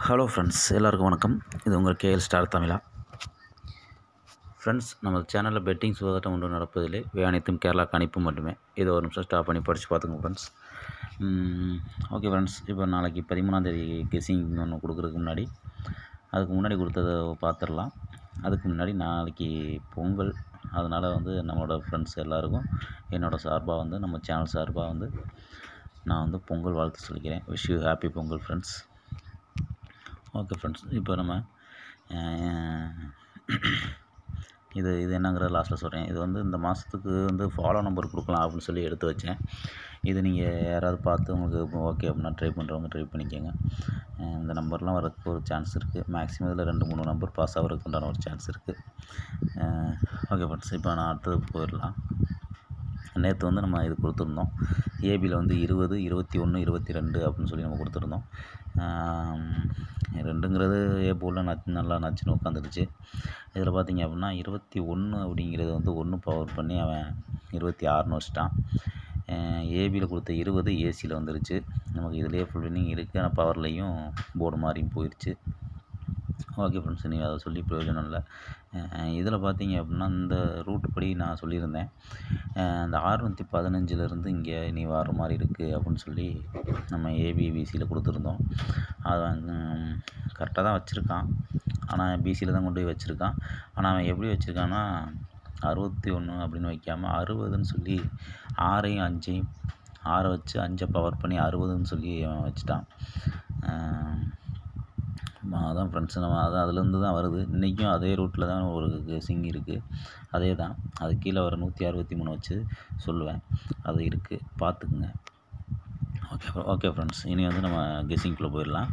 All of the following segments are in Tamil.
ஹலோ ஃப்ரெண்ட்ஸ் எல்லாருக்கும் வணக்கம் இது உங்கள் கேஎல் ஸ்டார் தமிழா ஃப்ரெண்ட்ஸ் நம்ம சேனலில் பெட்டிங் சுகாதாரம் ஒன்று நடப்பதில்லை இவை அனைத்தும் கேரளாக்கு அனுப்பு மட்டுமே இதை ஒரு நிமிஷம் ஸ்டாப் பண்ணி படித்து பார்த்துங்க ஃப்ரெண்ட்ஸ் ஓகே ஃப்ரெண்ட்ஸ் இப்போ நாளைக்கு பதிமூணாந்தேதி கெஸிங் ஒன்று கொடுக்குறதுக்கு முன்னாடி அதுக்கு முன்னாடி கொடுத்ததை பார்த்துடலாம் அதுக்கு முன்னாடி நாளைக்கு பொங்கல் அதனால் வந்து நம்மளோட ஃப்ரெண்ட்ஸ் எல்லாருக்கும் என்னோடய சார்பாக வந்து நம்ம சேனல் சார்பாக வந்து நான் வந்து பொங்கல் வாழ்த்து சொல்லிக்கிறேன் wish you happy Pongal friends okay friends இப்போ நம்ம அஹ், இது இது என்னங்கிறத லாஸ்ட்டில் சொல்கிறேன் இது வந்து இந்த மாதத்துக்கு வந்து ஃபாலோ நம்பர் கொடுக்கலாம் அப்படின்னு சொல்லி எடுத்து வச்சேன் இது நீங்கள் யாராவது பார்த்து உங்களுக்கு ஓகே அப்படின்னா ட்ரை பண்ணுறவங்க ட்ரை பண்ணிக்கோங்க அஹ், இந்த நம்பர்லாம் வரதுக்கு ஒரு சான்ஸ் இருக்குது மேக்ஸிமம் இதில் ரெண்டு மூணு நம்பர் பாஸ் ஆகிறதுக்கு உண்டான ஒரு சான்ஸ் இருக்குது ஓகே ஃப்ரெண்ட்ஸ் இப்போ நான் அடுத்தது போயிடலாம் நேற்று வந்து நம்ம இது கொடுத்துருந்தோம் ஏபியில் வந்து இருபது இருபத்தி ஒன்று இருபத்தி ரெண்டு அப்படின்னு சொல்லி நம்ம கொடுத்துருந்தோம் ஆம், ரெண்டுங்கிறது ஏ போர்டில் நச்சு நல்லா நச்சுன்னு உட்காந்துருச்சு இதில் பார்த்தீங்க அப்படின்னா இருபத்தி ஒன்று அப்படிங்கிறது வந்து ஒன்று பவர் பண்ணி அவன் இருபத்தி ஆறுன்னு வச்சிட்டான் ஏபியில் கொடுத்த இருபது ஏசியில் வந்துருச்சு நமக்கு இதிலே ஃபுல் வின்னிங் இருக்குது ஆனால் பவர்லேயும் போர்டு மாதிரியும் போயிடுச்சு ஓகே ஃப்ரெண்ட்ஸ் நீங்கள் அதை சொல்லி பிரயோஜனம் இல்லை இதில் பார்த்தீங்க அப்படின்னா இந்த ரூட் படி நான் சொல்லியிருந்தேன் அஹ் அந்த ஆறுநூற்றி பதினஞ்சுலேருந்து இங்கே நீ வர மாதிரி இருக்குது அப்படின்னு சொல்லி நம்ம ஏபிபிசியில் கொடுத்துருந்தோம் அவன் கரெக்டாக தான் வச்சுருக்கான் ஆனால் பிசியில் தான் கொண்டு போய் வச்சுருக்கான் ஆனால் அவன் எப்படி வச்சுருக்கான்னா அறுபத்தி ஒன்று அப்படின்னு வைக்காமல் அறுபதுன்னு சொல்லி ஆறையும் அஞ்சையும் ஆறை வச்சு அஞ்சை பவர் பண்ணி அறுபதுன்னு சொல்லி அவன் வச்சுட்டான் அஹ் ஆமா, அதான் ஃப்ரெண்ட்ஸ் நம்ம அதான் அதுலேருந்து தான் வருது இன்றைக்கும் அதே ரூட்டில் தான் ஒரு சிங் இருக்குது அதே தான் அது கீழே வர நூற்றி அறுபத்தி மூணு வச்சு சொல்லுவேன் அது இருக்குது பார்த்துக்குங்க ஓகே ஓகே ஃப்ரெண்ட்ஸ் இனி வந்து நம்ம கெஸ்ஸிங்குள்ளே போயிடலாம்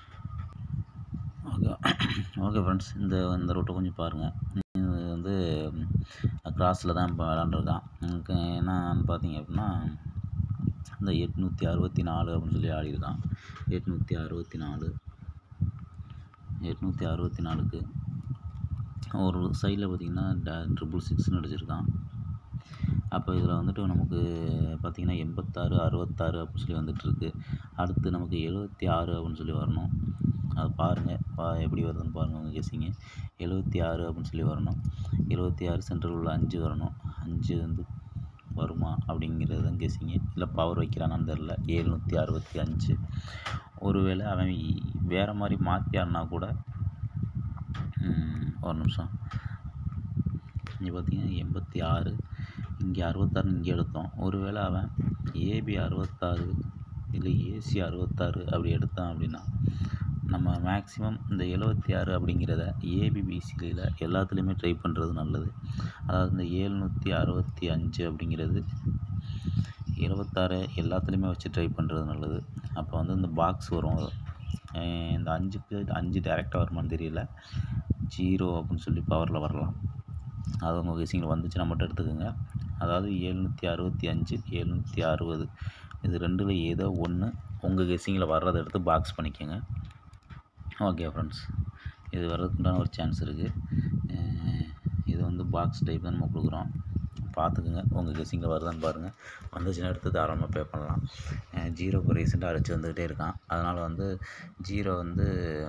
ஓகே ஓகே ஃப்ரெண்ட்ஸ் இந்த இந்த ரூட்டை கொஞ்சம் பாருங்கள் இது வந்து கிராஸில் தான் இப்போ விளாண்டுருக்கான் எனக்கு என்னன்னு பார்த்தீங்க அப்படின்னா இந்த எட்நூற்றி அறுபத்தி நாலு அப்படின்னு சொல்லி ஆடிருக்கான் எட்நூற்றி அறுபத்தி நாலு எட்நூற்றி அறுபத்தி நாலுக்கு ஒரு சைடில் பார்த்தீங்கன்னா டே ட்ரிபிள் சிக்ஸ்னு அடிச்சிருக்கான் அப்போ இதில் வந்துட்டு நமக்கு பார்த்திங்கன்னா எண்பத்தாறு அறுபத்தாறு அப்படின்னு சொல்லி வந்துட்டுருக்கு அடுத்து நமக்கு எழுபத்தி ஆறு அப்படின்னு சொல்லி வரணும் அது பாருங்கள் பா எப்படி வருதுன்னு பாருங்கள் உங்கள் கெஸிங்க எழுபத்தி ஆறு அப்படின்னு சொல்லி வரணும் எழுபத்தி ஆறு சென்ட்ரல் உள்ள அஞ்சு வரணும் அஞ்சு வந்து வருமா அப்படிங்கிறது தான் கெஸிங்க இல்லை பவர் வைக்கிறானான்னு தெரில ஏழ்நூற்றி அறுபத்தி அஞ்சு ஒருவேளை அவன் வேறு மாதிரி மாற்றி ஆடினா கூட ம், ஒரு நிமிஷம் இங்கே பார்த்தீங்கன்னா எண்பத்தி ஆறு இங்கே அறுபத்தாறு இங்கே எடுத்தோம் ஒருவேளை அவன் ஏபி அறுபத்தாறு இல்லை ஏசி அறுபத்தாறு அப்படி எடுத்தான் அப்படின்னா நம்ம மேக்ஸிமம் இந்த எழுபத்தி ஆறு அப்படிங்கிறத ஏபிபிசியில் எல்லாத்துலேயுமே ட்ரை பண்ணுறது நல்லது அதாவது இந்த ஏழ்நூற்றி அறுபத்தி அஞ்சு அப்படிங்கிறது இருபத்தாறு எல்லாத்துலேயுமே வச்சு ட்ரை பண்ணுறது நல்லது அப்போ வந்து இந்த பாக்ஸ் வரும் அஹ் இந்த அஞ்சுக்கு அஞ்சு டேரெக்டாக வருமான்னு தெரியல ஜீரோ அப்படின்னு சொல்லி பவரில் வரலாம் அது உங்கள் கெஸிங்கில் வந்துச்சுன்னா மட்டும் எடுத்துக்கோங்க அதாவது ஏழ்நூற்றி அறுபத்தி அஞ்சு ஏழ்நூற்றி அறுபது இது ரெண்டில் ஏதோ ஒன்று உங்கள் கெஸிங்கில் வர்றதை எடுத்து பாக்ஸ் பண்ணிக்கோங்க ஓகே ஃப்ரெண்ட்ஸ் இது வர்றதுக்குண்டான ஒரு சான்ஸ் இருக்குது இது வந்து பாக்ஸ் டைப் தான் நம்ம கொடுக்குறோம் பார்த்துக்குங்க உங்கள் கெஸிங்கில் வருதான்னு பாருங்கள் வந்துச்சுன்னா எடுத்து தாராளமாக பே பண்ணலாம் ஜீரோக்கு ரீசெண்டாக அடிச்சு வந்துக்கிட்டே இருக்கான் அதனால் வந்து ஜீரோ வந்து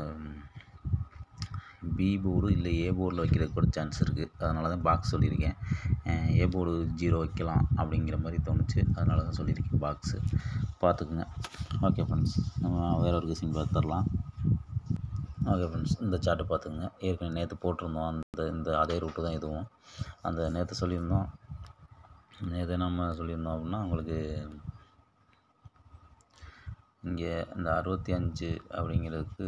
பி போர்டு இல்லை ஏ போர்டில் வைக்கிறதுக்கு கூட சான்ஸ் இருக்குது அதனால தான் பாக்ஸ் சொல்லியிருக்கேன் அஹ் ஏ போர்டு ஜீரோ வைக்கலாம் அப்படிங்கிற மாதிரி தோணுச்சு அதனால தான் சொல்லியிருக்கேன் பாக்ஸு பார்த்துக்குங்க ஓகே ஃப்ரெண்ட்ஸ் நம்ம வேற ஒரு கெஸிங் பார்த்துடலாம் ஓகே ஃப்ரெண்ட்ஸ் இந்த சார்ட்டை பார்த்துங்க ஏற்கனவே நேற்று போட்டிருந்தோம் அந்த இந்த அதே ரூட்டு தான் இதுவும் அந்த நேற்று சொல்லியிருந்தோம் நேற்று நம்ம சொல்லியிருந்தோம் அப்படின்னா உங்களுக்கு இங்கே இந்த அறுபத்தி அஞ்சு அப்படிங்கிறதுக்கு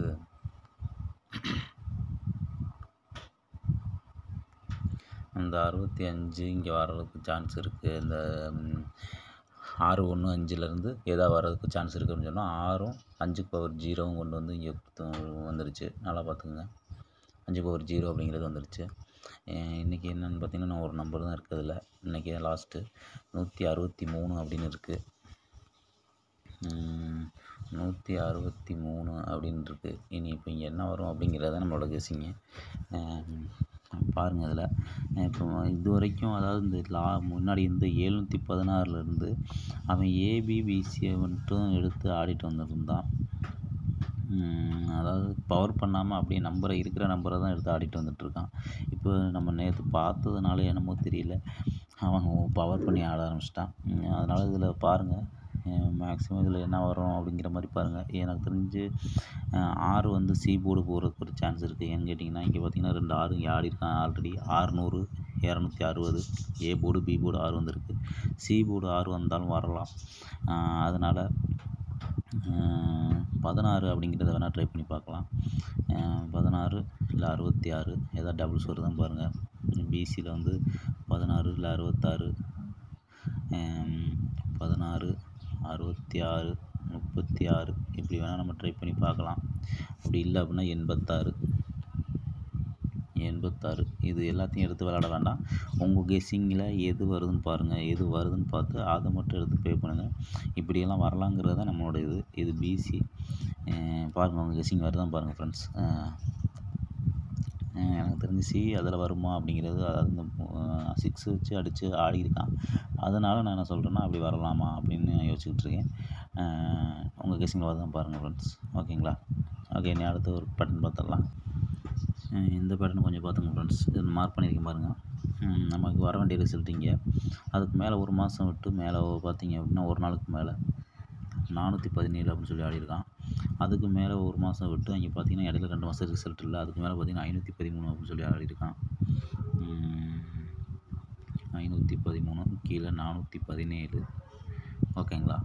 அந்த அறுபத்தி அஞ்சு இங்கே வர்றதுக்கு சான்ஸ் இருக்குது இந்த ம், ஆறு ஒன்று அஞ்சுலேருந்து ஏதாவது வர்றதுக்கு சான்ஸ் இருக்குன்னு சொன்னால் ஆறும் அஞ்சு பவர் ஜீரோவும் கொண்டு வந்து இங்கே வந்துருச்சு நல்லா பார்த்துக்குங்க அஞ்சு பவர் ஜீரோ அப்படிங்கிறது வந்துருச்சு அஹ் இன்னைக்கு என்னென்னு பார்த்தீங்கன்னா நான் ஒரு நம்பர் தான் இருக்குது அதில் இன்றைக்கி லாஸ்ட்டு நூற்றி அறுபத்தி மூணு அப்படின்னு இருக்குது நூற்றி அறுபத்தி மூணு அப்படின்னு இருக்கு இனி இப்போ இங்கே என்ன வரும் அப்படிங்கிறத நம்மளோட கெஸிங்க பாருங்கள் அதில் இப்போ இது வரைக்கும் அதாவது இந்த லா முன்னாடி இந்த ஏழ்நூற்றி பதினாறுலேருந்து அவன் ஏபிபிசியை மட்டும் எடுத்து ஆடிட்டு வந்திருந்தான் ம், அதாவது பவர் பண்ணாமல் அப்படியே நம்பரை இருக்கிற நம்பரை தான் எடுத்து ஆடிட்டு வந்துட்டுருக்கான் இப்போ நம்ம நேற்று பார்த்ததுனால என்னமோ தெரியல அவன் பவர் பண்ணி ஆட ஆரம்பிச்சிட்டான் அதனால் இதில் பாருங்கள் மேக்ஸிமம் இதில் என்ன வரும் அப்படிங்கிற மாதிரி பாருங்கள் எனக்கு தெரிஞ்சு அஹ், ஆறு வந்து சி போர்டு போகிறதுக்கு ஒரு சான்ஸ் இருக்குது ஏன்னு கேட்டிங்கன்னா இங்கே பார்த்தீங்கன்னா ரெண்டு ஆறு இங்கே ஆடி இருக்கான் ஆல்ரெடி ஆறுநூறு இரநூத்தி அறுபது ஏ போர்டு பி போர்டு ஆறு வந்திருக்கு சி போர்டு ஆறு வந்தாலும் வரலாம் அஹ், அதனால் பதினாறு அப்படிங்கிறத வேணால் ட்ரை பண்ணி பார்க்கலாம் பதினாறு இல்லை அறுபத்தி ஆறு ஏதாவது டபுள்ஸ் வருதான்னு பாருங்கள் பிசியில் வந்து பதினாறு இல்லை அறுபத்தாறு பதினாறு அறுபத்தி ஆறு முப்பத்தி ஆறு இப்படி வேணால் நம்ம ட்ரை பண்ணி பார்க்கலாம் அப்படி இல்லை அப்படின்னா எண்பத்தாறு எண்பத்தாறு இது எல்லாத்தையும் எடுத்து விளாட வேண்டாம் உங்கள் கெஸ்ஸிங்கில் எது வருதுன்னு பாருங்கள் எது வருதுன்னு பார்த்து அதை மட்டும் எடுத்து ப்ளே பண்ணுங்கள் இப்படியெல்லாம் வரலாங்கிறது தான் நம்மளோட இது இது பிசி பாருங்கள் உங்கள் கெஸ்ஸிங் வருதான் பாருங்கள் ஃப்ரெண்ட்ஸ் எனக்கு தெரிஞ்சு சி அதில் வருமா அப்படிங்கிறது அதாவது இந்த சிக்ஸ் வச்சு அடித்து ஆடி இருக்கான் அதனால் நான் என்ன சொல்கிறேன்னா அப்படி வரலாமா அப்படின்னு யோசிச்சுக்கிட்டு இருக்கேன் உங்கள் கெஸ்ஸிங்கில் வருதான் பாருங்கள் ஃப்ரெண்ட்ஸ் ஓகேங்களா ஓகே இனி அடுத்து ஒரு பட்டன் பார்த்துடலாம் அஹ் இந்த பேட்டர்ன் கொஞ்சம் பார்த்துங்க ஃப்ரெண்ட்ஸ் இது மார்க் பண்ணியிருக்கேன் பாருங்கள் ம், நமக்கு வர வேண்டிய ரிசல்ட் இங்கே அதுக்கு மேலே ஒரு மாதம் விட்டு மேலே பார்த்தீங்க அப்படின்னா ஒரு நாளுக்கு மேலே நானூற்றி பதினேழு அப்படின்னு சொல்லி ஆடிருக்கான் அதுக்கு மேலே ஒரு மாதம் விட்டு அங்கே பார்த்தீங்கன்னா இடையில ரெண்டு மாதம் ரிசல்ட் இல்லை அதுக்கு மேலே பார்த்தீங்கன்னா ஐநூற்றி பதிமூணு அப்படின்னு சொல்லி ஆடிருக்கான் ஐநூற்றி பதிமூணு கீழே நானூற்றி பதினேழு ஓகேங்களா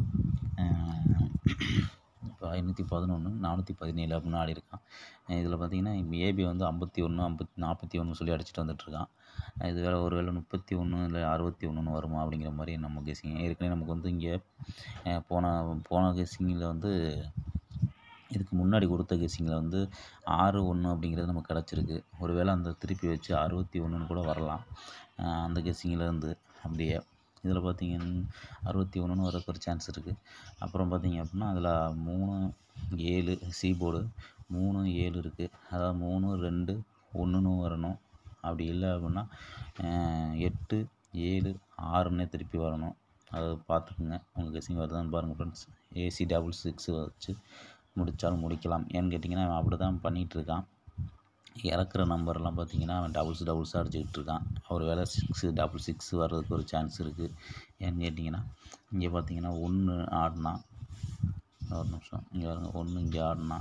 இப்போ ஐநூற்றி பதினொன்று நானூற்றி பதினேழு அப்படின்னு ஆடிருக்கான் இதில் பார்த்தீங்கன்னா ஏபி வந்து ஐம்பத்தி ஒன்று ஐம்பத்தி நாற்பத்தி ஒன்று சொல்லி அடிச்சுட்டு வந்துட்டுருக்கான் இது வேறு ஒரு வேளை முப்பத்தி ஒன்று இல்லை அறுபத்தி ஒன்றுன்னு வருமா அப்படிங்கிற மாதிரி நம்ம கெஸிங் ஏற்கனவே நமக்கு வந்து இங்கே அஹ், போன போன கெஸிங்கில் வந்து இதுக்கு முன்னாடி கொடுத்த கெஸிங்கில் வந்து ஆறு ஒன்று அப்படிங்கிறது நமக்கு கிடச்சிருக்கு ஒருவேளை அந்த திருப்பி வச்சு அறுபத்தி ஒன்றுன்னு கூட வரலாம் அஹ், அந்த கெஸிங்கில் இருந்து அப்படியே இதில் பார்த்தீங்கன்னா அறுபத்தி ஒன்றுன்னு வரதுக்கு ஒரு சான்ஸ் இருக்குது அப்புறம் பார்த்தீங்க அப்படின்னா அதில் மூணு ஏழு சி போர்டு மூணு ஏழு இருக்குது அதாவது மூணு ரெண்டு ஒன்றுன்னு வரணும் அப்படி இல்லை அப்படின்னா அஹ், எட்டு ஏழு ஆறுன்னே திருப்பி வரணும் அதை பார்த்துக்குங்க உங்கள் கெஸிங் வருதான்னு பாருங்கள் ஃப்ரெண்ட்ஸ் ஏசி டபுள் சிக்ஸ் வச்சு முடித்தாலும் முடிக்கலாம் ஏன்னு கேட்டிங்கன்னா அவன் அப்படி தான் பண்ணிகிட்ருக்கான் இறக்குற நம்பர்லாம் பார்த்தீங்கன்னா அவன் டபுள்ஸ் டபுள்ஸாக அடிச்சுக்கிட்டு இருக்கான் ஒரு வேளை சிக்ஸு டபுள் சிக்ஸ் வர்றதுக்கு ஒரு சான்ஸ் இருக்குது ஏன்னு கேட்டிங்கன்னா இங்கே பார்த்தீங்கன்னா ஒன்று ஆடினா ஒரு நிமிஷம் இங்கே பாருங்க ஒன்று இங்கே ஆடினா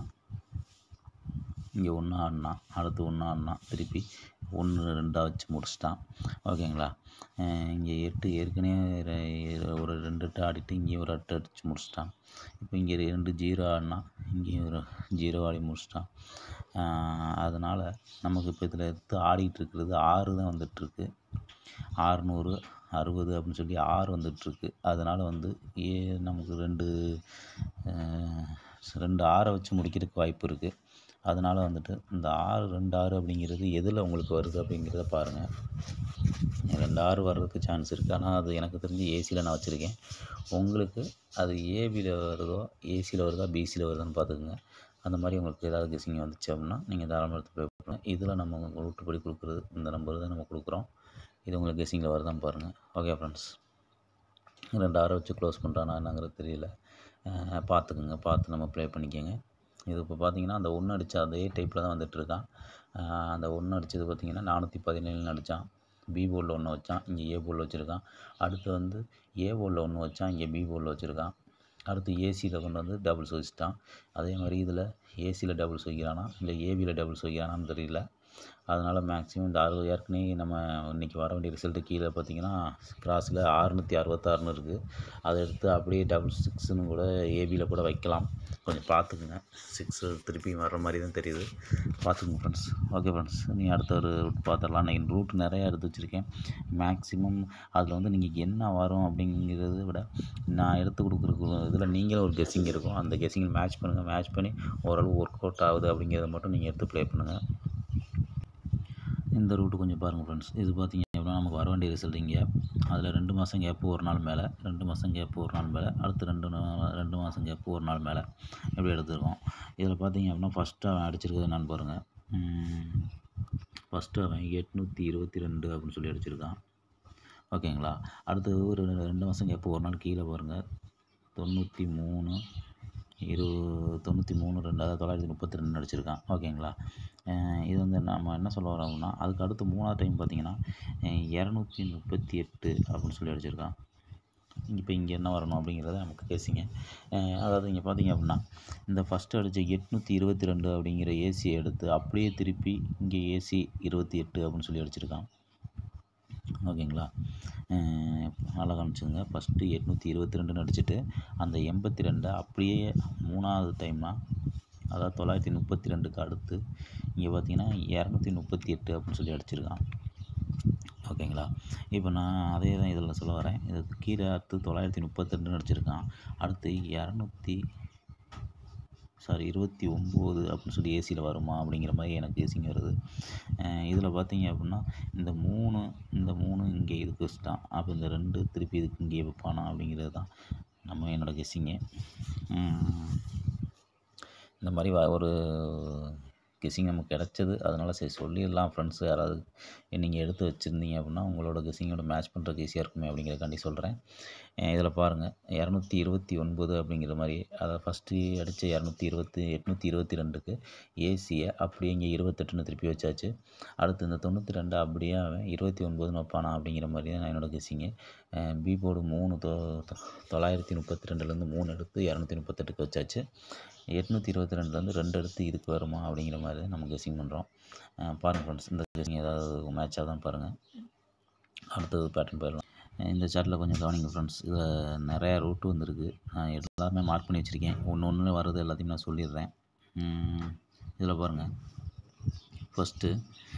இங்கே ஒன்று ஆடினா அடுத்து ஒன்று ஆடினா திருப்பி ஒன்று ரெண்டாக வச்சு முடிச்சிட்டான் ஓகேங்களா அஹ் இங்கே எட்டு ஏற்கனவே ரெ- ஒரு ரெண்டு எட்டு ஆடிட்டு இங்கேயும் ஒரு எட்டு அடித்து முடிச்சிட்டான் இப்போ இங்கே ரெண்டு ஜீரோ ஆடினா இங்கேயும் ஒரு ஜீரோ ஆடி முடிச்சிட்டான் அதனால் நமக்கு இப்போ இதில் எடுத்து ஆடிட்டு இருக்கிறது ஆறு தான் வந்துட்டுருக்கு ஆறுநூறு அறுபது அப்படின்னு சொல்லி ஆறு வந்துட்டுருக்கு அதனால் வந்து ஏ நமக்கு ரெண்டு அஹ், ரெண்டு ஆறை வச்சு முடிக்கிறதுக்கு வாய்ப்பு இருக்குது அதனால் வந்துட்டு இந்த ஆறு ரெண்டு ஆறு அப்படிங்கிறது எதில் உங்களுக்கு வருது அப்படிங்கிறத பாருங்கள் ரெண்டு ஆறு வர்றதுக்கு சான்ஸ் இருக்குது ஆனால் அது எனக்கு தெரிஞ்சு ஏசியில் நான் வச்சுருக்கேன் உங்களுக்கு அது ஏபியில் வருதோ ஏசியில் வருதா பிசியில் வருதான்னு பார்த்துக்குங்க அந்த மாதிரி உங்களுக்கு ஏதாவது கெஸிங் வந்துச்சு அப்படின்னா நீங்கள் தாராளமாக எடுத்து ப்ளே பண்ணுங்கள் இதில் நம்ம உங்களுக்கு ரூட்டுப்படி கொடுக்குறது இந்த நம்பர் தான் நம்ம கொடுக்குறோம் இது உங்களுக்கு கெஸிங்கில் வருதான்னு பாருங்கள் ஓகே ஃப்ரெண்ட்ஸ் ரெண்டு ஆறை வச்சு க்ளோஸ் பண்ணுறானா என்னங்கிறது தெரியல அஹ் பார்த்துக்குங்க பார்த்து நம்ம ப்ளே பண்ணிக்கோங்க இது இப்போ பார்த்தீங்கன்னா அந்த ஒன்று அடித்த அதே டைப்பில் தான் வந்துட்டுருக்கான் அந்த ஒன்று அடித்தது பார்த்தீங்கன்னா நானூற்றி பதினேழுன்னு அடித்தான் பி போர்டில் ஒன்று வச்சான் இங்கே ஏ போர்டில் வச்சுருக்கான் அடுத்து வந்து ஏ போர்டில் ஒன்று வச்சான் இங்கே பி போர்டில் வச்சுருக்கான் அடுத்து ஏசியில் கொண்டு வந்து டபுள்ஸ் வச்சுட்டான் அதே மாதிரி இதில் ஏசியில் டபுள்ஸ் வைக்கிறானா இல்லை ஏபியில் டபுள்ஸ் வைக்கிறானான்னு தெரியல அதனால் மேக்ஸிமம் இந்த அறுபது ஏற்கனவே நம்ம இன்றைக்கி வர வேண்டிய ரிசல்ட்டு கீழே பார்த்தீங்கன்னா கிராஸில் அறுநூற்றி அறுபத்தாறுன்னு இருக்குது அதை எடுத்து அப்படியே டபுள் சிக்ஸ்னு கூட ஏபியில் கூட வைக்கலாம் கொஞ்சம் பார்த்துக்குங்க சிக்ஸ் திருப்பி வர்ற மாதிரி தான் தெரியுது பார்த்துக்குங்க ஃப்ரெண்ட்ஸ் ஓகே ஃப்ரெண்ட்ஸ் நீ அடுத்த ஒரு ரூட் பார்த்துடலாம் நான் ரூட் நிறையா எடுத்து வச்சுருக்கேன் மேக்ஸிமம் அதில் வந்து நீங்கள் என்ன வரும் அப்படிங்கிறத விட நான் எடுத்து கொடுக்குற இதில் நீங்களும் ஒரு கெஸ்ஸிங் இருக்கும் அந்த கெஸ்ஸிங் மேட்ச் பண்ணுங்கள் மேட்ச் பண்ணி ஓரளவு ஒர்க் அவுட் ஆகுது அப்படிங்கிறத மட்டும் நீங்கள் எடுத்து ப்ளே பண்ணுங்கள் இந்த ரூட்டு கொஞ்சம் பாருங்கள் ஃப்ரெண்ட்ஸ் இது பார்த்தீங்க அப்படின்னா நமக்கு வர வேண்டிய ரிசல்ட் இங்கே அதில் ரெண்டு மாதம் கேப்பு ஒரு நாள் மேலே ரெண்டு மாதம் கேப்பு ஒரு நாள் மேலே அடுத்து ரெண்டு நா- ரெண்டு மாதம் கேப்பு ஒரு நாள் மேலே இப்படி எடுத்துருக்கோம் இதில் பார்த்தீங்க அப்படின்னா ஃபஸ்ட்டு அவன் அடிச்சிருக்கிறது என்னன்னு பாருங்கள் ஃபஸ்ட்டு அவன் எட்நூற்றி இருபத்தி ரெண்டு அப்படின்னு சொல்லி அடிச்சிருக்கான் ஓகேங்களா அடுத்து ஒரு ரெண்டு மாதம் கேப்பு ஒரு நாள் கீழே பாருங்கள் தொண்ணூற்றி மூணு இரு தொண்ணூற்றி மூணு ரெண்டு அதாவது தொள்ளாயிரத்தி முப்பத்தி ரெண்டு அடிச்சிருக்கான் ஓகேங்களா அஹ் இது வந்து நம்ம என்ன சொல்ல வரோம் அப்படின்னா அதுக்கு அடுத்து மூணாவது டைம் பார்த்தீங்கன்னா இரநூத்தி முப்பத்தி எட்டு அப்படின்னு சொல்லி அடிச்சிருக்கான் இப்போ இங்கே என்ன வரணும் அப்படிங்கிறத நமக்கு பேசிங்க அதாவது இங்கே பார்த்தீங்க அப்படின்னா இந்த ஃபஸ்ட்டு அடித்த எட்நூற்றி இருபத்தி ரெண்டு அப்படிங்கிற ஏசியை எடுத்து அப்படியே திருப்பி இங்கே ஏசி இருபத்தி எட்டு அப்படின்னு சொல்லி அடிச்சிருக்கான் ஓகேங்களா அஹ் நல்லா கவனிச்சுங்க ஃபஸ்ட்டு எட்நூற்றி இருபத்தி ரெண்டுன்னு அடிச்சுட்டு அந்த எண்பத்தி ரெண்டை அப்படியே மூணாவது டைம்னா அதாவது தொள்ளாயிரத்தி முப்பத்தி ரெண்டுக்கு அடுத்து இங்கே பார்த்தீங்கன்னா இரநூத்தி முப்பத்தி எட்டு அப்படின்னு சொல்லி அடிச்சிருக்கான் ஓகேங்களா இப்போ நான் அதே தான் இதில் சொல்ல வரேன் இது கீழே அடுத்து தொள்ளாயிரத்தி முப்பத்தி ரெண்டுன்னு அடிச்சிருக்கான் அடுத்து இரநூத்தி சாரி இருபத்தி ஒம்பது அப்படின்னு சொல்லி ஏசியில் வருமா அப்படிங்கிற மாதிரி எனக்கு ஏசிங்க வருது இதில் பார்த்தீங்க அப்படின்னா இந்த மூணு இந்த மூணு இங்கே இதுக்கு வச்சுட்டான் அப்போ இந்த ரெண்டு திருப்பி இதுக்கு இங்கே வைப்பானா அப்படிங்கிறது தான் நம்ம என்னோட கெஸ்ஸிங்கு இந்த மாதிரி வ- ஒரு கெஸ்ஸிங் நமக்கு கிடச்சது அதனால் சரி சொல்லிடலாம் ஃப்ரெண்ட்ஸு யாராவது நீங்கள் எடுத்து வச்சுருந்தீங்க அப்படின்னா உங்களோட கெஸ்ஸிங்கோட மேட்ச் பண்ணுறதுக்கு ஈஸியாக இருக்குமே அப்படிங்கிறக்காண்டி சொல்கிறேன் இதில் பாருங்கள் இரநூத்தி இருபத்தி ஒன்பது அப்படிங்கிற மாதிரி அதை ஃபஸ்ட்டு அடித்த இரநூத்தி இருபத்தி எட்நூற்றி இருபத்தி ரெண்டுக்கு ஏசியை அப்படியே இங்கே இருபத்தெட்டுன்னு திருப்பி வச்சாச்சு அடுத்து இந்த தொண்ணூற்றி ரெண்டு அப்படியே அவன் இருபத்தி ஒன்பதுன்னு வைப்பானா அப்படிங்கிற மாதிரி தான் நான் என்னோட கெஸ்ஸிங்கு பி போர்டு மூணு தொ தொ- தொள்ளாயிரத்தி முப்பத்தி ரெண்டுலேருந்து மூணு எடுத்து இரநூத்தி முப்பத்தெட்டுக்கு வச்சாச்சு எட்நூற்றி இருபத்தி ரெண்டுலேருந்து ரெண்டு எடுத்து இதுக்கு வருமா அப்படிங்கிற மாதிரி தான் நம்ம கெஸ்ஸிங் பண்ணுறோம் பாருங்கள் ஃப்ரெண்ட்ஸ் இந்த கெஸ்ஸிங் ஏதாவது மேட்சாக தான் பாருங்கள் அடுத்தது பேட்டர்ன் போயிடலாம் அஹ் இந்த சார்ட்டில் கொஞ்சம் கவனிங்க ஃப்ரெண்ட்ஸ் இதில் நிறையா ரூட்டு வந்திருக்கு நான் எல்லாமே மார்க் பண்ணி வச்சுருக்கேன் ஒன்று ஒன்று வர்றது எல்லாத்தையும் நான் சொல்லிடுறேன் இதில் பாருங்கள் ஃபஸ்ட்டு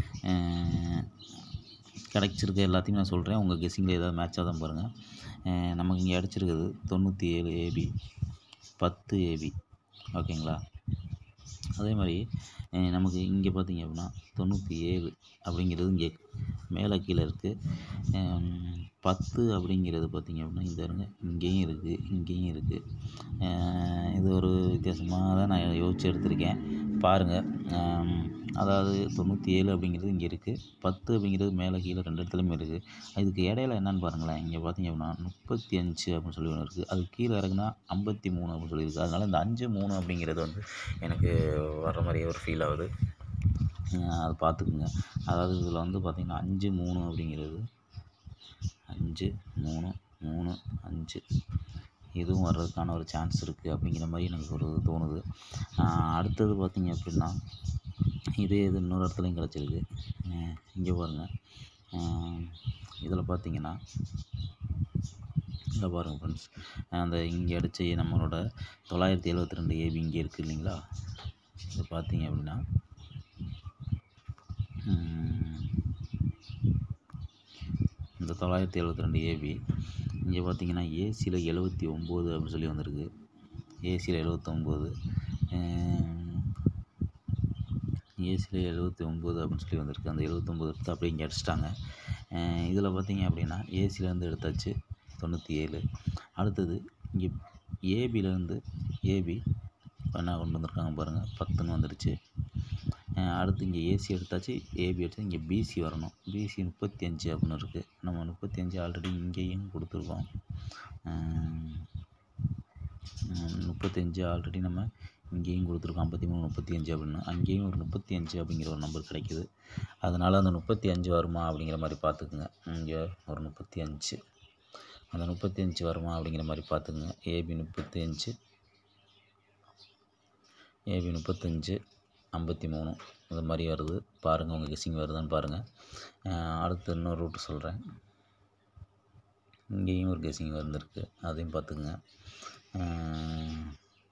கிடச்சிருக்க எல்லாத்தையும் நான் சொல்கிறேன் உங்கள் கெஸ்ஸிங்கில் ஏதாவது மேட்சாக தான் பாருங்கள் நமக்கு இங்கே அடிச்சிருக்குது தொண்ணூற்றி ஏழு ஏபி பத்து ஏபி ஓகேங்களா அதே மாதிரி அஹ் நமக்கு இங்கே பார்த்தீங்க அப்படின்னா தொண்ணூற்றி ஏழு அப்படிங்கிறது இங்கே மேலே கீழே இருக்குது பத்து அப்படிங்கிறது பார்த்தீங்க அப்படின்னா இந்த இருங்க இங்கேயும் இருக்குது இங்கேயும் இருக்குது இது ஒரு வித்தியாசமாக தான் நான் யோசிச்சு எடுத்திருக்கேன் பாருங்கள் அதாவது தொண்ணூற்றி ஏழு அப்படிங்கிறது இங்கே இருக்குது பத்து அப்படிங்கிறது மேலே கீழே ரெண்டு இடத்துலையுமே இருக்குது இதுக்கு இடையில என்னன்னு பாருங்களேன் இங்கே பார்த்தீங்க அப்படின்னா முப்பத்தி அஞ்சு அப்படின்னு சொல்லி ஒன்று இருக்குது அது கீழே இறக்குனா ஐம்பத்தி மூணு அப்படின்னு சொல்லியிருக்கு அதனால் இந்த அஞ்சு மூணு அப்படிங்கிறது வந்து எனக்கு வர்ற மாதிரியே ஒரு ஃபீல் ஆகுது அஹ் அது பார்த்துக்குங்க அதாவது இதில் வந்து பார்த்திங்கன்னா அஞ்சு மூணு அப்படிங்கிறது அஞ்சு மூணு மூணு அஞ்சு இதுவும் வர்றதுக்கான ஒரு சான்ஸ் இருக்குது அப்படிங்கிற மாதிரி எனக்கு ஒரு தோணுது அஹ் அடுத்தது பார்த்திங்க அப்படின்னா இதே இது இன்னொரு இடத்துலையும் கிடச்சிருக்கு இங்கே பாருங்கள் இதில் பார்த்தீங்கன்னா இங்கே பாருங்கள் ஃப்ரெண்ட்ஸ் அந்த இங்கே அடித்த நம்மளோட தொள்ளாயிரத்தி எழுபத்தி ரெண்டு ஏபி இங்கே இருக்குது இல்லைங்களா இது பார்த்தீங்க அப்படின்னா ம், இந்த தொள்ளாயிரத்தி எழுபத்தி ரெண்டு ஏபி இங்கே பார்த்தீங்கன்னா ஏசியில் எழுபத்தி ஒம்பது அப்படின்னு சொல்லி வந்திருக்கு ஏசியில் எழுபத்தொம்போது ஏசியில் எழுபத்தி ஒம்பது அப்படின்னு சொல்லி வந்திருக்கு அந்த எழுபத்தொம்போது எடுத்து அப்படியே இங்கே அடிச்சிட்டாங்க இதில் பார்த்தீங்க அப்படின்னா ஏசிலேருந்து எடுத்தாச்சு தொண்ணூற்றி ஏழு அடுத்தது இங்கே ஏபிலேருந்து ஏபி என்ன கொண்டு வந்திருக்காங்க பாருங்கள் பத்துன்னு வந்துடுச்சு அஹ் அடுத்து இங்கே ஏசி எடுத்தாச்சு ஏபி எடுத்து இங்கே பிசி வரணும் பிசி முப்பத்தி அஞ்சு அப்படின்னு இருக்குது நம்ம முப்பத்தி அஞ்சு ஆல்ரெடி இங்கேயும் கொடுத்துருக்கோம் முப்பத்தஞ்சு ஆல்ரெடி நம்ம இங்கேயும் கொடுத்துருக்கோம் ஐம்பத்தி மூணு முப்பத்தி அஞ்சு அப்படின்னு அங்கேயும் ஒரு முப்பத்தி அஞ்சு அப்படிங்கிற ஒரு நம்பர் கிடைக்குது அதனால் அந்த முப்பத்தி அஞ்சு வருமா அப்படிங்கிற மாதிரி பார்த்துக்குங்க இங்கே ஒரு முப்பத்தி அஞ்சு அந்த முப்பத்தி அஞ்சு வருமா அப்படிங்கிற மாதிரி பார்த்துக்குங்க ஏபி முப்பத்தி அஞ்சு ஏபி முப்பத்தஞ்சு ஐம்பத்தி மூணு இது மாதிரி வருது பாருங்கள் உங்கள் கெஸ்ஸிங் வருதான்னு பாருங்கள் அடுத்து இன்னொரு ரூட்டு சொல்கிறேன் இங்கேயும் ஒரு கெஸ்ஸிங் வந்திருக்கு அதையும் பார்த்துக்குங்க அஹ்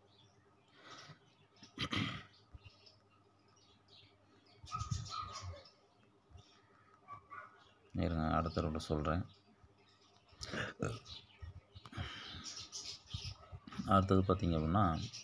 இருங்க அடுத்த ரூட்டை சொல்கிறேன் அடுத்தது பார்த்தீங்க அப்படின்னா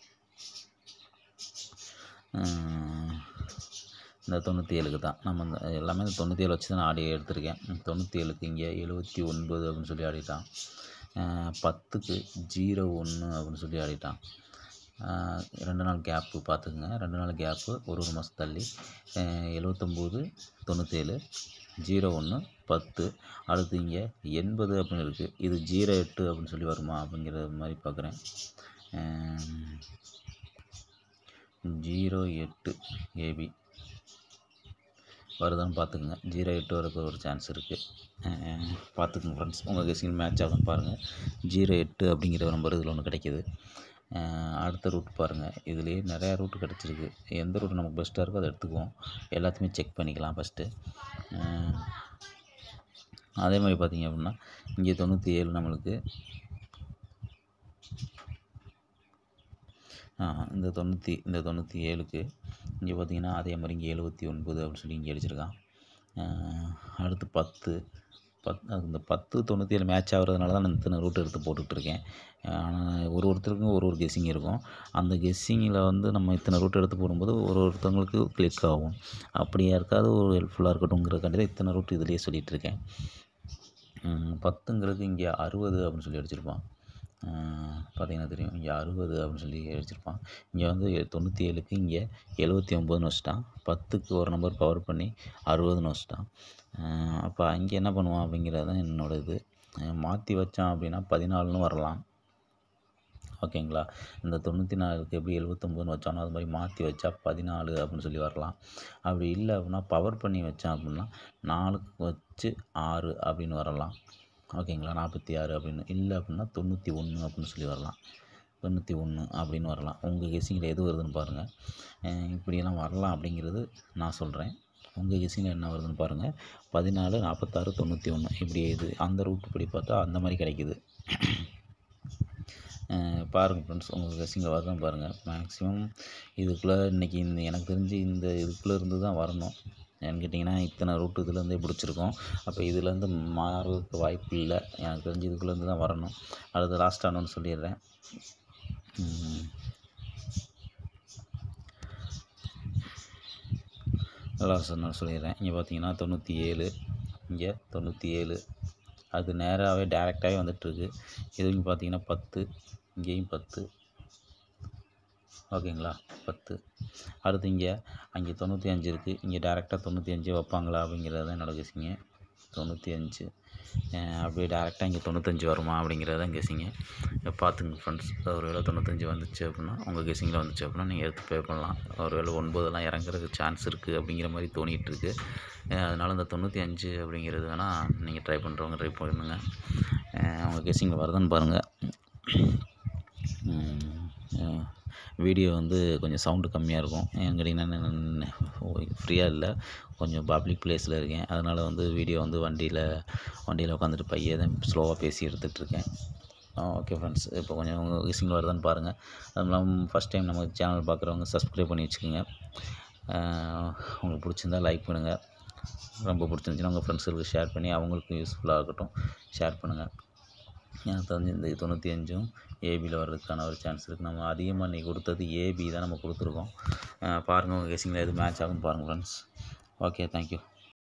அஹ் இந்த தொண்ணூற்றி ஏழுக்கு தான் நம்ம இந்த எல்லாமே இந்த தொண்ணூற்றி ஏழு வச்சு தான் நான் ஆடி எடுத்திருக்கேன் ம், தொண்ணூற்றி ஏழுக்கு இங்கே எழுபத்தி ஒன்பது அப்படின்னு சொல்லி ஆடிட்டான் அஹ் பத்துக்கு ஜீரோ ஒன்று அப்படின்னு சொல்லி ஆடிட்டான் அஹ் ரெண்டு நாள் கேப்பு பார்த்துக்குங்க ரெண்டு நாள் கேப்பு ஒரு ஒரு மாதம் தள்ளி அஹ் எழுவத்தொம்போது தொண்ணூற்றேழு ஜீரோ ஒன்று பத்து அடுத்து இங்கே எண்பது அப்படின்னு இருக்குது இது ஜீரோ எட்டு அப்படின்னு சொல்லி வருமா அப்படிங்கிற மாதிரி பார்க்குறேன் ஜீரோ எட்டு ஏபி வருதான்னு பார்த்துக்குங்க ஜீரோ எட்டு வரக்கு ஒரு சான்ஸ் இருக்குது பார்த்துக்குங்க ஃப்ரெண்ட்ஸ் உங்கள் கெஸிங் மேட்ச் ஆகுதுன்னு பாருங்கள் ஜீரோ எட்டு அப்படிங்கிற நம்பர் இதில் ஒன்று கிடைக்கிது அஹ் அடுத்த ரூட் பாருங்கள் இதுலேயே நிறையா ரூட் கிடச்சிருக்கு எந்த ரூட் நமக்கு பெஸ்ட்டாக இருக்கோ அதை எடுத்துக்குவோம் எல்லாத்தையுமே செக் பண்ணிக்கலாம் ஃபஸ்ட்டு அதே மாதிரி பார்த்தீங்க அப்படின்னா இங்கே தொண்ணூற்றி ஏழு நம்மளுக்கு ஆ, இந்த தொண்ணூற்றி இந்த தொண்ணூற்றி ஏழுக்கு இங்கே பார்த்தீங்கன்னா அதே மாதிரி இங்கே எழுபத்தி ஒன்பது அப்படின்னு சொல்லி இங்கே அடிச்சிருக்கான் ஆ, அடுத்து பத்து பத் அது இந்த பத்து தொண்ணூற்றி ஏழு மேட்ச் ஆகிறதுனால தான் நான் இத்தனை ரூட் எடுத்து போட்டுட்ருக்கேன் ஆனால் ஒரு ஒருத்தருக்கும் ஒரு ஒரு கெஸ்ஸிங் இருக்கும் அந்த கெஸ்ஸிங்கில் வந்து நம்ம இத்தனை ரூட் எடுத்து போடும்போது ஒரு ஒருத்தவங்களுக்கு கிளிக் ஆகும் அப்படி யாருக்காவது ஒரு ஹெல்ப்ஃபுல்லாக இருக்கட்டும்ங்கிறக்காண்டி தான் இத்தனை ரூட் இதுலேயே சொல்லிகிட்ருக்கேன் பத்துங்கிறது இங்கே அறுபது அப்படின்னு சொல்லி அடிச்சிருப்பான் பார்த்தீங்கன்னா தெரியும் இங்கே அறுபது அப்படின்னு சொல்லி அடிச்சிருப்பான் இங்கே வந்து தொண்ணூற்றி ஏழுக்கு இங்கே எழுபத்தி ஒம்போதுன்னு வச்சுட்டான் பத்துக்கு ஒரு நம்பர் பவர் பண்ணி அறுபதுன்னு வச்சுட்டான் அப்போ அங்கே என்ன பண்ணுவான் அப்படிங்கிறது தான் என்னோட இது மாற்றி வச்சான் அப்படின்னா பதினாலுன்னு வரலாம் ஓகேங்களா இந்த தொண்ணூற்றி நாலுக்கு எப்படி எழுபத்தொம்போதுன்னு வச்சானோ அது மாதிரி மாற்றி வச்சா பதினாலு அப்படின்னு சொல்லி வரலாம் அப்படி இல்லை அப்படின்னா பவர் பண்ணி வச்சான் அப்படின்னா நாலுக்கு வச்சு ஆறு அப்படின்னு வரலாம் ஓகேங்களா நாற்பத்தி ஆறு அப்படின்னு இல்லை அப்படின்னா தொண்ணூற்றி ஒன்று அப்படின்னு சொல்லி வரலாம் தொண்ணூற்றி ஒன்று அப்படின்னு வரலாம் உங்கள் கெஸ்ஸிங்கில் எது வருதுன்னு பாருங்கள் அஹ் இப்படியெல்லாம் வரலாம் அப்படிங்கிறது நான் சொல்கிறேன் உங்கள் கெஸ்ஸிங்கில் என்ன வருதுன்னு பாருங்கள் பதினாலு நாற்பத்தாறு தொண்ணூற்றி ஒன்று இப்படி இது அந்த ரூட் படி பார்த்தா அந்த மாதிரி கிடைக்குது பாருங்கள் ஃப்ரெண்ட்ஸ் உங்கள் கெஸ்ஸிங்கில் வருதான் பாருங்கள் மேக்ஸிமம் இதுக்குள்ளே இன்றைக்கி இந்த எனக்கு தெரிஞ்சு இந்த இதுக்குள்ளே இருந்து தான் வரணும் ஏன்னு கேட்டிங்கன்னா இத்தனை ரூட் இதுலேருந்தே பிடிச்சிருக்கோம் அப்போ இதுலேருந்து மாறதுக்கு வாய்ப்பு இல்லை எனக்கு தெரிஞ்சு இதுக்குள்ளேருந்து தான் வரணும் அடுத்து லாஸ்ட்டாக ஒன்று சொல்லிடுறேன் உம், லாஸ்ட் ஒன்று சொல்லிடுறேன் இங்கே பார்த்தீங்கன்னா தொண்ணூற்றி ஏழு இங்கே தொண்ணூற்றி ஏழு அது நேராகவே டேரெக்டாகவே வந்துட்டுருக்கு இதுவும் பார்த்தீங்கன்னா பத்து இங்கேயும் பத்து ஓகேங்களா பத்து அடுத்து இங்கே அங்கே தொண்ணூற்றி அஞ்சு இருக்குது இங்கே டேரெக்டாக தொண்ணூற்றி அஞ்சு வைப்பாங்களா அப்படிங்கிறது தான் என்னோட கெஸிங்க தொண்ணூற்றி அஞ்சு அஹ் அப்படியே டேரெக்டாக இங்கே தொண்ணூத்தஞ்சு வருமா அப்படிங்கிறது தான் கெஸிங்க பார்த்துங்க ஃப்ரெண்ட்ஸ் ஒரு வேளை தொண்ணூத்தஞ்சு வந்துச்சு அப்படின்னா உங்கள் கெஸிங்கில் வந்துச்சு அப்படின்னா நீங்கள் எடுத்து பே பண்ணலாம் ஒரு வேளை ஒன்பதெல்லாம் இறங்குறதுக்கு சான்ஸ் இருக்குது அப்படிங்கிற மாதிரி தோணிகிட்டு இருக்கு அஹ் அதனால இந்த தொண்ணூற்றி அஞ்சு அப்படிங்கிறது வேணால் நீங்கள் ட்ரை பண்ணுறவங்க ட்ரை பண்ணுங்கள் அஹ் உங்கள் கெஸிங்கில் வருதான்னு பாருங்கள் வீடியோ வந்து கொஞ்சம் சவுண்டு கம்மியாக இருக்கும் ஏன்னு கேட்டிங்கன்னா ஃப்ரீயாக இல்லை கொஞ்சம் பப்ளிக் பிளேஸில் இருக்கேன் அதனால் வந்து வீடியோ வந்து வண்டியில் வண்டியில் உட்காந்துட்டு பையே தான் ஸ்லோவாக பேசி எடுத்துகிட்ருக்கேன் ஓகே ஃப்ரெண்ட்ஸ் இப்போ கொஞ்சம் உங்கள் விசிங் வருதான்னு பாருங்கள் அதுவும் இல்லாமல் ஃபஸ்ட் டைம் நம்ம சேனல் பார்க்குறவங்க சப்ஸ்கிரைப் பண்ணி வச்சுக்கோங்க அஹ் உங்களுக்கு பிடிச்சிருந்தா லைக் பண்ணுங்கள் ரொம்ப பிடிச்சிருந்துச்சின்னா உங்கள் ஃப்ரெண்ட்ஸுக்கு ஷேர் பண்ணி அவங்களுக்கும் யூஸ்ஃபுல்லாக இருக்கட்டும் ஷேர் பண்ணுங்கள் எனக்கு தெரிஞ்சு இந்த தொண்ணூற்றி அஞ்சும் ஏபியில் வர்றதுக்கான ஒரு சான்ஸ் இருக்குது நம்ம அதிகமாக இன்றைக்கி கொடுத்தது ஏபி தான் நம்ம கொடுத்துருக்கோம் பாருங்கள் உங்கள் கெஸிங்கில் எது மேட்ச் ஆகும்னு பாருங்கள் ஃப்ரெண்ட்ஸ் ஓகே தேங்க்யூ